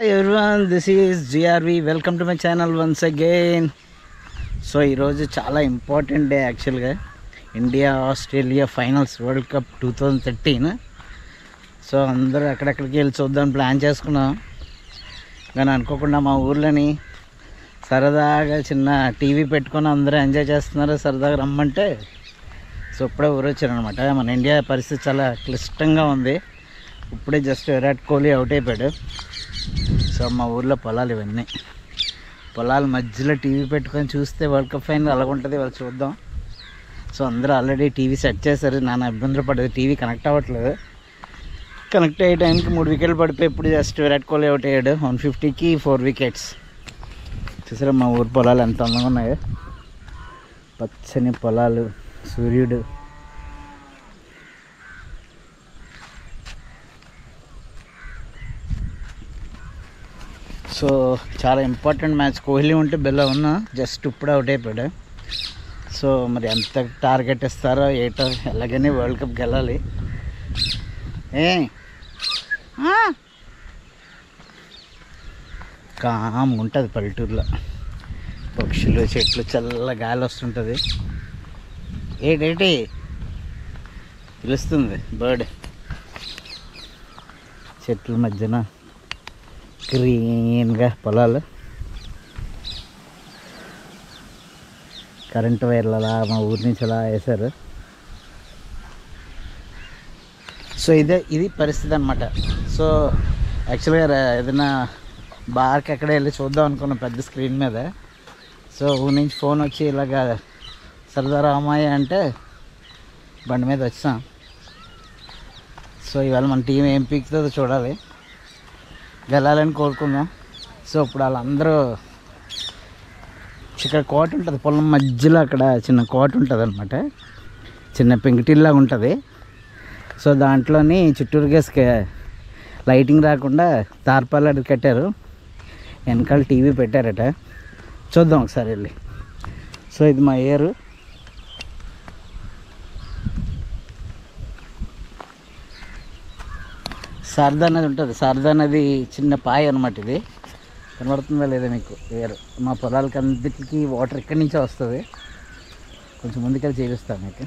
Everyone this is GRV welcome to my channel once again so ఈరోజు చాలా important day యాక్చువల్గా India Australia finals world cup two thousand thirteen so అందరూ ఎక్కడెక్కడికి వెళ్ళి చూద్దాం plan చేసుకున్నాం కానీ అనుకోకుండా మా ఊర్లోని సరదాగా చిన్న టీవీ పెట్టుకొని అందరూ ఎంజాయ్ చేస్తున్నారు సరదాగా రమ్మంటే సో ఇప్పుడే ఊరు వచ్చారనమాట మన ఇండియా పరిస్థితి చాలా క్లిష్టంగా ఉంది ఇప్పుడే జస్ట్ విరాట్ కోహ్లీ అవుట్ అయిపోయాడు సో మా ఊర్లో పొలాలు ఇవన్నీ పొలాల మధ్యలో టీవీ పెట్టుకొని చూస్తే వరల్డ్ కప్ ఫైనల్ అలాగ ఉంటుంది వాళ్ళు చూద్దాం సో అందరూ ఆల్రెడీ టీవీ సెట్ చేశారు నాన్న ఇబ్బందులు పడదు టీవీ కనెక్ట్ అవ్వట్లేదు కనెక్ట్ అయ్యే టైంకి మూడు వికెట్లు పడిపోయి ఇప్పుడు జస్ట్ విరాట్ కోహ్లీ అవుట్ అయ్యాడు వన్ ఫిఫ్టీకి ఫోర్ వికెట్స్ చూసారా మా ఊరు పొలాలు ఎంత అందంగా ఉన్నాయో పచ్చని పొలాలు సూర్యుడు సో చాలా ఇంపార్టెంట్ మ్యాచ్ కోహ్లీ ఉంటే బెల్ల ఉన్నా జస్ట్ ఇప్పుడు అవుట్ అయిపోయాడు సో మరి ఎంత టార్గెట్ ఇస్తారో ఏటో ఎలాగని వరల్డ్ కప్ గెలాలి ఏ ఆ? కామ్ ఉంటుంది పల్లెటూరులో పక్షులు చెట్లు చల్ల గాలి వస్తుంటుంది ఏటేటి పిలుస్తుంది బర్డ్ చెట్ల మధ్యన గ్రీన్గా పొలాలు కరెంటు వైర్లు అలా మా ఊరి నుంచి అలా వేశారు సో ఇదే ఇది పరిస్థితి అనమాట సో యాక్చువల్గా ర- ఏదైనా బార్కి ఎక్కడ వెళ్ళి చూద్దాం అనుకున్నాం పెద్ద స్క్రీన్ మీద సో ఊరి నుంచి ఫోన్ వచ్చి ఇలాగా సరదా రామాయ అంటే బండి మీద వచ్చాం సో ఇవాళ మన టీం ఏం పీకుతుందో చూడాలి గెలాలని కోరుకుందాం సో ఇప్పుడు వాళ్ళందరూ ఇక్కడ కోట ఉంటుంది పొలం మధ్యలో అక్కడ చిన్న కోట ఉంటుంది అనమాట చిన్న పెంకుటిల్లాగా ఉంటుంది సో దాంట్లోని చుట్టూరుగా స్క- లైటింగ్ రాకుండా తార్పాలు కట్టారు వెనకాల టీవీ పెట్టారట చూద్దాం ఒకసారి వెళ్ళి సో ఇది మా ఏరు శారదా నది ఉంటుంది శారదా నది చిన్న పాయ అనమాట ఇది కనబడుతుందా లేదా మీకు వేరు మా పొలాలకి అన్నిటికీ వాటర్ ఇక్కడి నుంచే వస్తుంది కొంచెం ముందుకెళ్ళి చేపిస్తాను మీకు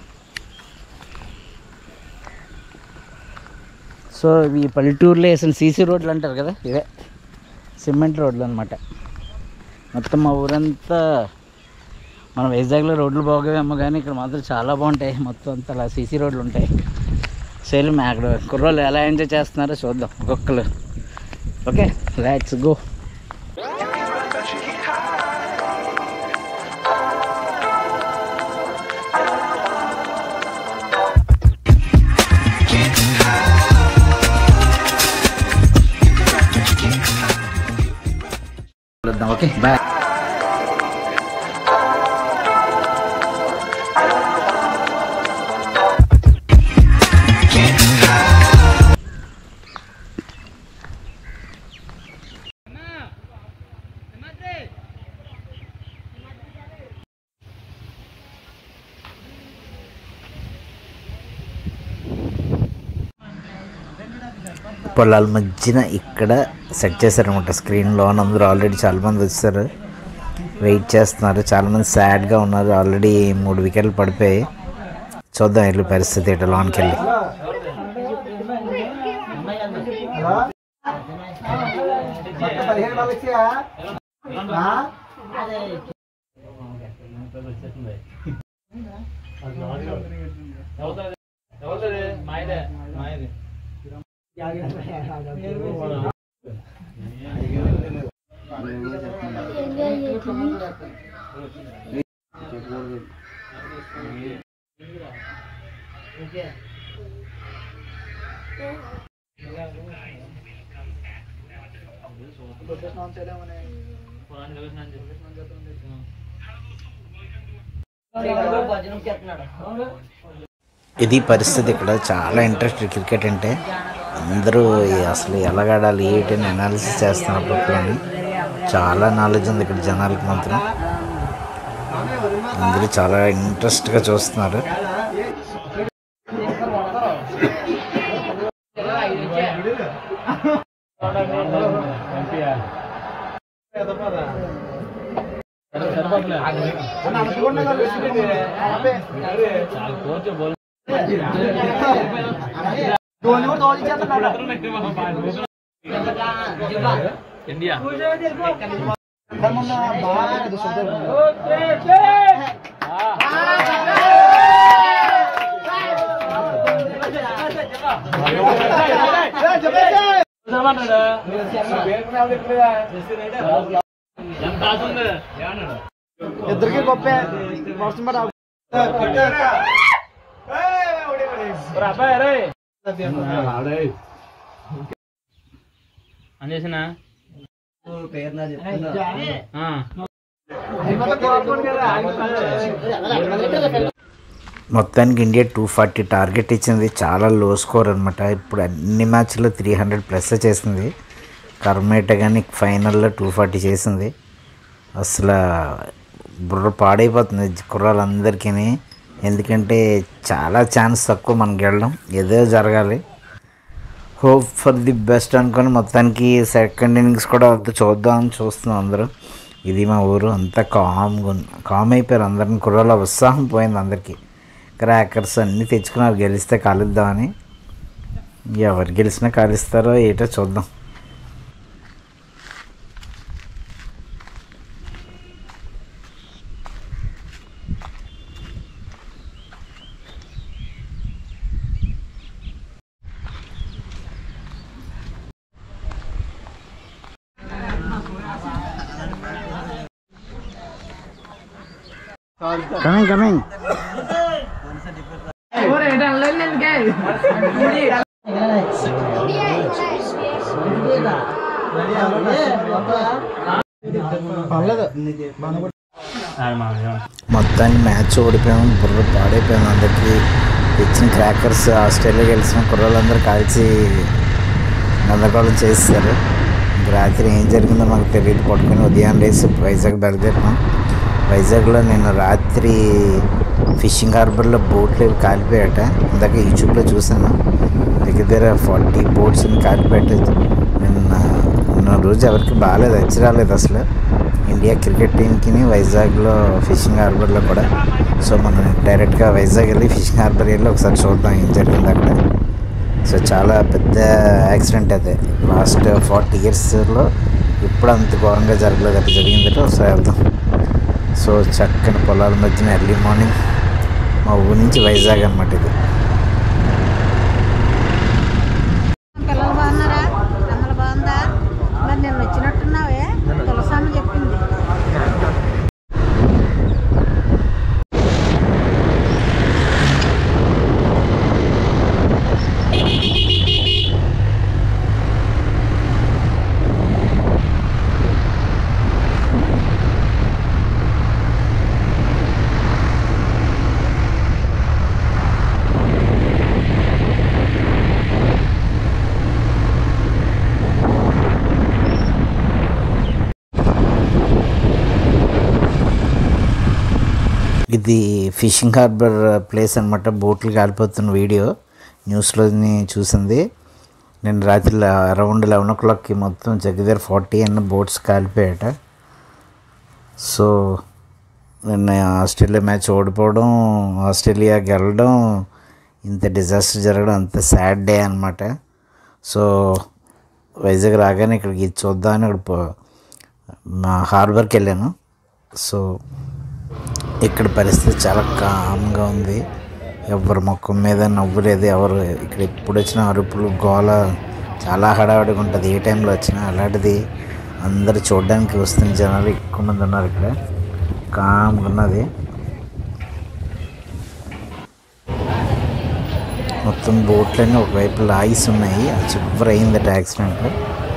సో ఇవి పల్లెటూరులో వేసిన సీసీ రోడ్లు అంటారు కదా ఇవే సిమెంట్ రోడ్లు అనమాట మొత్తం మా ఊరంతా మన వైజాగ్లో రోడ్లు బాగోవేమో కానీ ఇక్కడ మాత్రం చాలా బాగుంటాయి మొత్తం అంతా అలా సీసీ రోడ్లు ఉంటాయి సేల్ అక్కడ కుర్రోళ్ళు ఎలా ఎంజాయ్ చేస్తున్నారో చూద్దాం ఒక్కొక్కరు okay let's go okay bye పొలాల మధ్యన ఇక్కడ సెట్ చేశారనమాట స్క్రీన్లో అందరూ ఆల్రెడీ చాలామంది వచ్చారు వెయిట్ చేస్తున్నారు చాలామంది సాడ్గా ఉన్నారు ఆల్రెడీ మూడు వికెట్లు పడిపోయి చూద్దాం వెళ్ళి పరిస్థితి ఇటు లోనికి వెళ్ళి ఇది పరిస్థితి ఇక్కడ చాలా ఇంట్రెస్ట్ క్రికెట్ అంటే అందరూ ఈ అసలు ఎలాగాడాలి ఏంటి అని అనాలిసిస్ చేస్తున్నారు అప్పుడప్పుడు చాలా నాలెడ్జ్ ఉంది ఇక్కడ జనాలకి మాత్రం అందరూ చాలా ఇంట్రెస్ట్గా చూస్తున్నారు పంపియా ఇండియా ఎంత ఆశ ఇద్దరికి గొప్ప వర్షం పడ అందేసిన మొత్తానికి ఇండియా టూ ఫార్టీ టార్గెట్ ఇచ్చింది చాలా లో స్కోర్ అనమాట ఇప్పుడు అన్ని మ్యాచ్లో త్రీ హండ్రెడ్ ప్లస్ చేసింది కర్మేట కానీ ఫైనల్లో టూ ఫార్టీ చేసింది అసలు బుర్ర పాడైపోతుంది కుర్రాళ్ళందరికీ ఎందుకంటే చాలా ఛాన్స్ తక్కువ మనకి వెళ్ళడం ఏదో జరగాలి హోప్ ఫర్ ది బెస్ట్ అనుకొని మొత్తానికి సెకండ్ ఇన్నింగ్స్ కూడా అంత చూద్దామని చూస్తున్నాం అందరూ ఇది మా ఊరు అంతా కామ్గా ఉంది కామ్ అయిపోయారు అందరిని కుర్రాళ్ళ ఉత్సాహం పోయింది అందరికీ క్రాకర్స్ అన్నీ తెచ్చుకున్నారు గెలిస్తే కాలుద్దామని ఎవరు గెలిచినా కాలుస్తారో ఏటో చూద్దాం కమింగ్ కమింగ్ మొత్తాన్ని మ్యాచ్ ఓడిపోయాము బుర్ర పాడైపోయాము అందరికీ ఇచ్చిన క్రాకర్స్ ఆస్ట్రేలియా గెలిచిన కుర్రోళ్ళందరూ కాల్చి గందరగోళం చేస్తారు ఇంక రాత్రి ఏం జరిగిందో మాకు తెలియదు పడుకొని ఉదయం లేసి వైజాగ్ బయలుదేరినాం వైజాగ్లో నేను రాత్రి ఫిషింగ్ హార్బర్లో బోట్లు కాలిపోయాట ఇందాక యూట్యూబ్లో చూసాను దగ్గర దగ్గర ఫార్టీ బోట్స్ కాలిపోయాట నిన్న నిన్న రోజు ఎవరికి బాగాలేదు వచ్చి రాలేదు అసలు ఇండియా క్రికెట్ టీంకి వైజాగ్లో ఫిషింగ్ హార్బర్లో కూడా సో మనం డైరెక్ట్గా వైజాగ్ వెళ్ళి ఫిషింగ్ హార్బర్ వెళ్ళి ఒకసారి చూద్దాం ఏం జరిగింది అక్కడ సో చాలా పెద్ద యాక్సిడెంట్ అది లాస్ట్ ఫార్టీ ఇయర్స్లో ఇప్పుడు అంత ఘోరంగా జరగలేదు అట్లా జరిగిందంటే ఒకసారి వెళ్దాం సో చక్కని పొలాల మధ్యన ఎర్లీ మార్నింగ్ మా ఊరి నుంచి వైజాగ్ అనమాట ఇది పిల్లలు బాగున్నారా అమ్మలు బాగుందా మరి నేను వచ్చినట్టున్నావే తులసమ్మ చెప్పింది ఇది ఫిషింగ్ హార్బర్ ప్లేస్ అనమాట బోట్లు కాలిపోతున్న వీడియో న్యూస్లోని చూసింది నేను రాత్రి అరౌండ్ లెవెన్ ఓ క్లాక్కి మొత్తం దగ్గర ఫార్టీ అన్న బోట్స్ కాలిపోయాట సో నిన్న ఆస్ట్రేలియా మ్యాచ్ ఓడిపోవడం ఆస్ట్రేలియా గెలవడం ఇంత డిజాస్టర్ జరగడం అంత సాడ్ డే అనమాట సో వైజాగ్ రాగానే ఇక్కడికి ఇది చూద్దామని ఇక్కడ పో- మా హార్బర్కి వెళ్ళాను సో ఇక్కడ పరిస్థితి చాలా కామ్గా ఉంది ఎవరి ముఖం మీద నవ్వు లేదు ఎవరు ఇక్కడ ఎప్పుడు వచ్చినా అరుపులు గోల చాలా హడావిడిగా ఉంటుంది ఏ టైంలో వచ్చినా అలాంటిది అందరు చూడడానికి వస్తున్న జనాలు ఎక్కువ మంది ఉన్నారు ఇక్కడ కామ్గా ఉన్నది మొత్తం బోట్లన్నీ ఒకవైపు లాగిస్ ఉన్నాయి ఆ చివరి అయిందట యాక్సిడెంట్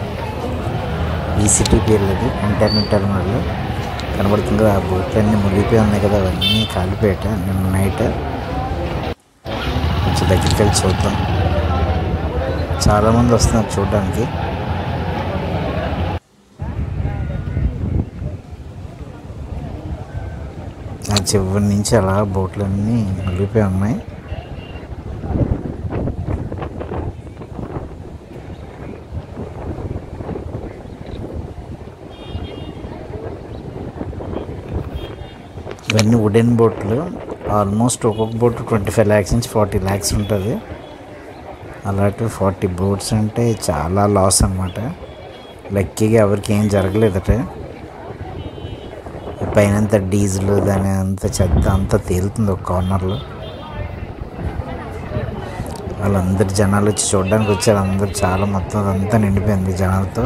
ఈసీటీ పేర్లది ఇంటర్నెట్ టెర్మినల్ కనబడుతుంది కదా, ఆ బోట్లన్నీ మునిగిపోయి ఉన్నాయి కదా అవన్నీ కాలిపోయాట నిన్న నైట్ కొంచెం దగ్గరికి వెళ్ళి చూద్దాం చాలామంది వస్తున్నారు చూడడానికి ఆ చివరి నుంచి అలా బోట్లన్నీ మునిగిపోయి ఉన్నాయి ఇవన్నీ వుడెన్ బోట్లు ఆల్మోస్ట్ ఒక్కొక్క బోట్ ట్వంటీ ఫైవ్ ల్యాక్స్ నుంచి ఫార్టీ ల్యాక్స్ ఉంటుంది అలాంటి ఫార్టీ బోట్స్ అంటే చాలా లాస్ అనమాట లక్కీగా ఎవరికి ఏం జరగలేదట పైన అంత డీజిల్ దాని అంత చెత్త అంతా తేలుతుంది ఒక కార్నర్లో వాళ్ళందరు జనాలు వచ్చి చూడడానికి వచ్చారు అందరు చాలా మొత్తం అదంతా నిండిపోయింది జనాలతో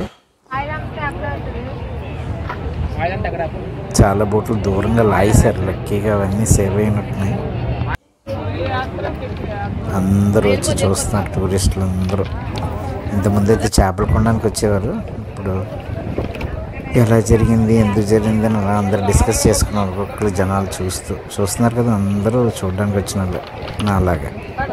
చాలా బోట్లు దూరంగా లాగేశారు లక్కీగా అవన్నీ సేవ్ అయినట్టున్నాయి అందరూ వచ్చి చూస్తున్నారు టూరిస్టులు అందరూ ఇంతకుముందు అయితే చేపలు కొనడానికి వచ్చేవారు ఇప్పుడు ఎలా జరిగింది ఎందుకు జరిగింది అని అలా అందరూ డిస్కస్ చేసుకున్నారు ఒక్కొక్కరు జనాలు చూస్తూ చూస్తున్నారు కదా అందరూ చూడడానికి వచ్చిన వాళ్ళు నా అలాగా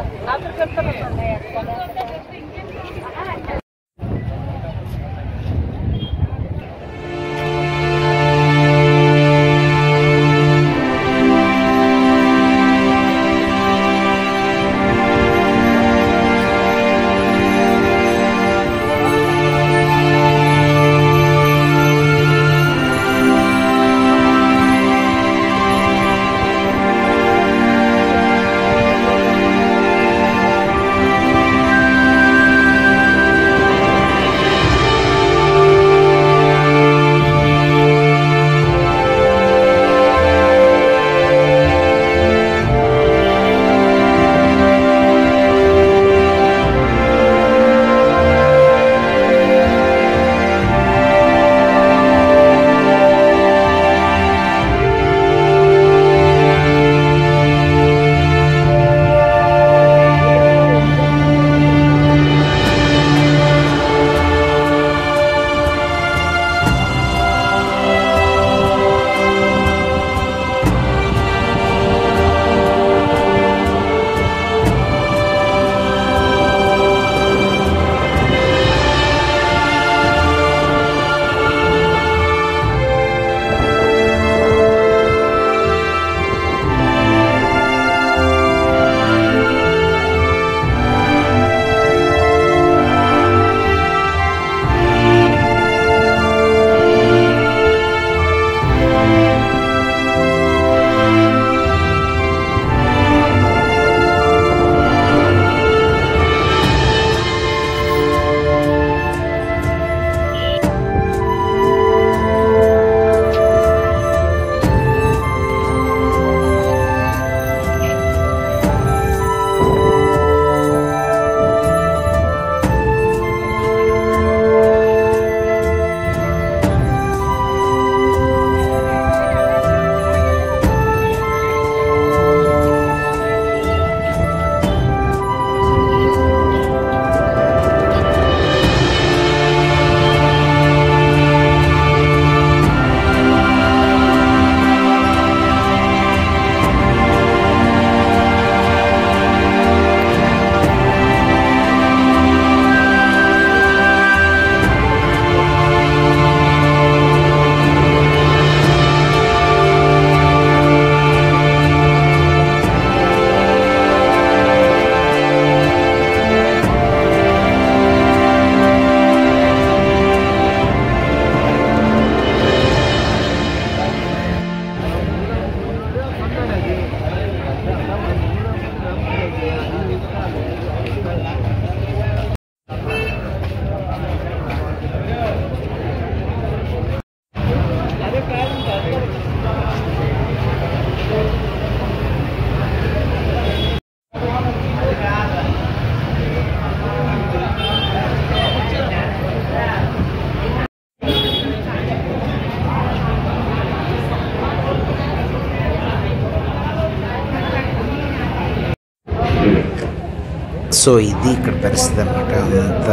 సో ఇది ఇక్కడ పరిస్థితి అనమాట అంత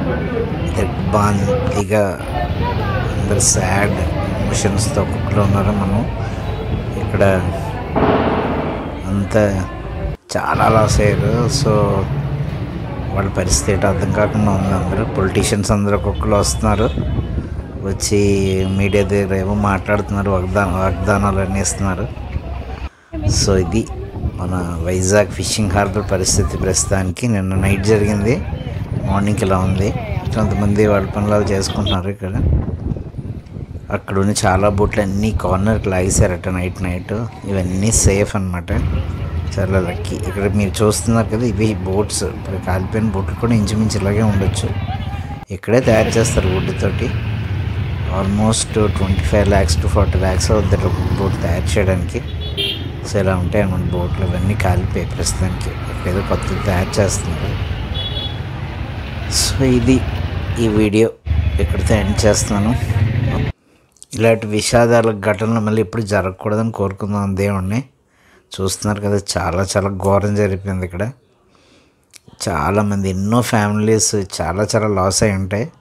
దిగ్భాంతిగా అందరు సాడ్ ఎమోషన్స్తో ఒక్కొక్కరు ఉన్నారు మనం ఇక్కడ అంత చాలా లాస్ అయ్యారు సో వాళ్ళ పరిస్థితి ఏంటో అర్థం కాకుండా ఉంది అందరూ పొలిటీషియన్స్ అందరూ ఒక్కొక్కరు వస్తున్నారు వచ్చి మీడియా దగ్గర ఏమో మాట్లాడుతున్నారు వాగ్దాన వాగ్దానాలు అన్నీ ఇస్తున్నారు సో ఇది మన వైజాగ్ ఫిషింగ్ హార్బర్ పరిస్థితి ప్రస్తుతానికి నిన్న నైట్ జరిగింది మార్నింగ్ ఇలా ఉంది కొంతమంది వాళ్ళ పనులు చేసుకుంటున్నారు ఇక్కడ అక్కడ ఉన్న చాలా బోట్లు అన్నీ కార్నర్కి లాగేశారట నైట్ నైట్ ఇవన్నీ సేఫ్ అన్నమాట చాలా లక్కీ ఇక్కడ మీరు చూస్తున్నారు కదా ఇవి బోట్స్ ఇప్పుడు కాలిపోయిన బోట్లు కూడా ఇంచుమించు ఇలాగే ఉండొచ్చు ఇక్కడే తయారు చేస్తారు వుడ్ తోటి almost twenty five lakhs to forty lakhs అవుతుంది ఒక బోట్ తయారు చేయడానికి సో ఇలా ఉంటాయి అన్నమాట బోట్లు ఇవన్నీ కాలిపోయి ప్రస్తుతానికి ఇక్కడ ఏదో కొత్తది తయారు చేస్తున్నారు సో ఇది ఈ వీడియో ఇక్కడితో ఎండ్ చేస్తున్నాను ఇలాంటి విషాదాల ఘటనలు మళ్ళీ ఎప్పుడు జరగకూడదని కోరుకుందాం దేవుణ్ణి చూస్తున్నారు కదా చాలా చాలా ఘోరం జరిగిపోయింది ఇక్కడ చాలామంది ఎన్నో ఫ్యామిలీస్ చాలా చాలా లాస్ అయి ఉంటాయి